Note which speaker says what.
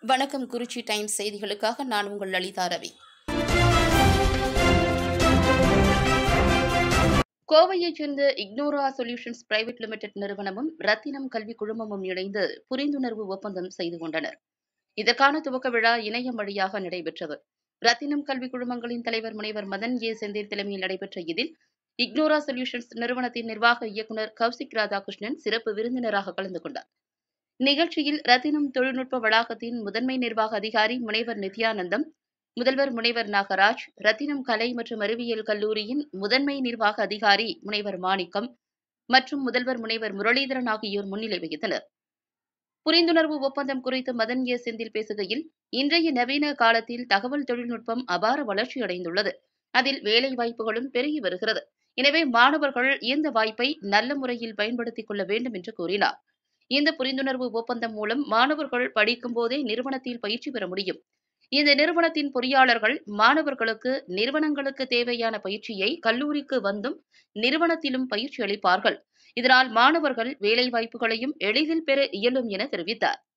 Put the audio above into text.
Speaker 1: வணக்கம் குறிச்சி டைம்ஸ் செய்திகளுக்காக நான் உங்கள் லலிதா ரவி கோவையைச் சேர்ந்த இக்னோரா சொல்யூஷன்ஸ் பிரைவேட் லிமிடெட் நிறுவனமும் ரத்தினம் கல்வி குழுமமும் இணைந்து புரிந்துணர்வு ஒப்பந்தம் செய்து கொண்டனர் இதற்கான துவக்க விழா இணையம் வழியாக நடைபெற்றது ரத்தினம் கல்வி குழுமங்களின் தலைவர் முனைவர் மதன் ஏ செந்தில் தலைமையில் நடைபெற்ற இதில் இக்னோரா சொல்யூஷன்ஸ் நிறுவனத்தின் நிர்வாக இயக்குநர் கௌசிக் ராதாகிருஷ்ணன் சிறப்பு விருந்தினராக கலந்து கொண்டார் நிகழ்ச்சியில் ரத்தினம் தொழில்நுட்ப வளாகத்தின் முதன்மை நிர்வாக அதிகாரி முனைவர் நித்யானந்தம் முதல்வர் முனைவர் நாகராஜ் ரத்தினம் கலை மற்றும் அறிவியல் கல்லூரியின் முதன்மை நிர்வாக அதிகாரி முனைவர் மாணிக்கம் மற்றும் முதல்வர் முனைவர் முரளிதரன் ஆகியோர் முன்னிலை வகித்தனர் புரிந்துணர்வு ஒப்பந்தம் குறித்து மதன் ஏ செந்தில் பேசுகையில் இன்றைய நவீன காலத்தில் தகவல் தொழில்நுட்பம் அபார வளர்ச்சியடைந்துள்ளது அதில் வேலை வாய்ப்புகளும் பெருகி வருகிறது எனவே மாணவர்கள் இந்த வாய்ப்பை நல்ல முறையில் பயன்படுத்திக் கொள்ள வேண்டும் என்று கூறினார் இந்த புரிந்துணர்வு ஒப்பந்தம் மூலம் மாணவர்கள் படிக்கும் போதே நிறுவனத்தில் பயிற்சி பெற முடியும் இந்த நிறுவனத்தின் பொறியாளர்கள் மாணவர்களுக்கு நிறுவனங்களுக்கு தேவையான பயிற்சியை கல்லூரிக்கு வந்தும் நிறுவனத்திலும் பயிற்சி அளிப்பார்கள் இதனால் மாணவர்கள் வேலை வாய்ப்புகளையும் எளிதில் பெற இயலும் என தெரிவித்தார்